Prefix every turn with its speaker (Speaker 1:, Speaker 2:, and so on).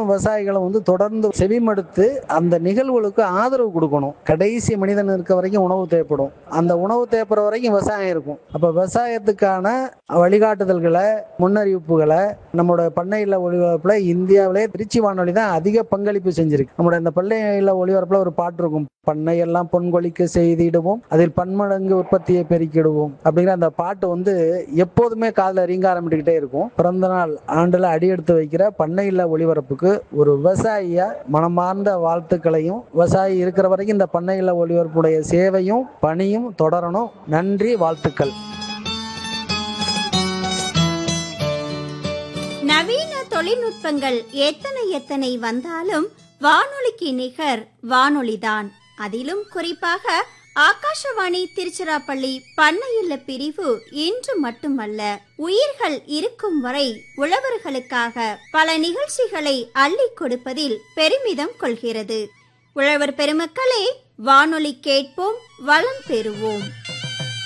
Speaker 1: மக்களும் விவசாயிகளும் வந்து தொடர்ந்து செவிமடுத்து அந்த நிகழ்வுகளுக்கு ஆதரவு கொடுக்கணும் கடைசி மனிதன் இருக்க வரைக்கும் உணவு தேவைப்படும் அந்த உணவு தேவைப்படுற வரைக்கும் விவசாயம் இருக்கும் அப்ப விவசாயத்துக்கான வழிகாட்டுதல்களை முன்னறிவிப்புகளை நம்மளோட பண்ணை இல்ல ஒளிபரப்புல இந்தியாவிலே திருச்சி வானொலி தான் அதிக பங்களிப்பு செஞ்சிருக்கு நம்மளோட இந்த பண்ணை இல்ல ஒளிபரப்புல ஒரு பாட்டு இருக்கும் பண்ணையெல்லாம் பொன்கொழிக்க செய்திடுவோம் அதில் பன்மடங்கு உற்பத்தியை பெருக்கிடுவோம் அப்படிங்கிற அந்த பாட்டு வந்து எப்போதுமே காதுல ரீங்க ஆரம்பிட்டுக்கிட்டே இருக்கும் பிறந்த நாள் ஆண்டுல அடியெடுத்து வைக்கிற பண்ணை இல்ல ஒளிபரப்புக்கு ஒரு விவசாயியா மனமார்ந்த வாழ்த்துக்களையும் விவசாயி இருக்கிற வரைக்கும் இந்த பண்ணை இல்ல ஒளிபரப்புடைய சேவையும் பணியும் தொடரணும் நன்றி வாழ்த்துக்கள்
Speaker 2: நவீன தொழில்நுட்பங்கள் எத்தனை எத்தனை வந்தாலும் வானொலிக்கு நிகர் வானொலிதான் அதிலும் குறிப்பாக ஆகாஷவாணி திருச்சிராப்பள்ளி பண்ணையில்ல பிரிவு இன்று மட்டுமல்ல உயிர்கள் இருக்கும் வரை உழவர்களுக்காக பல நிகழ்ச்சிகளை அள்ளிக் கொடுப்பதில் பெருமிதம் கொள்கிறது உழவர் பெருமக்களே வானொலி கேட்போம் வளம் பெறுவோம்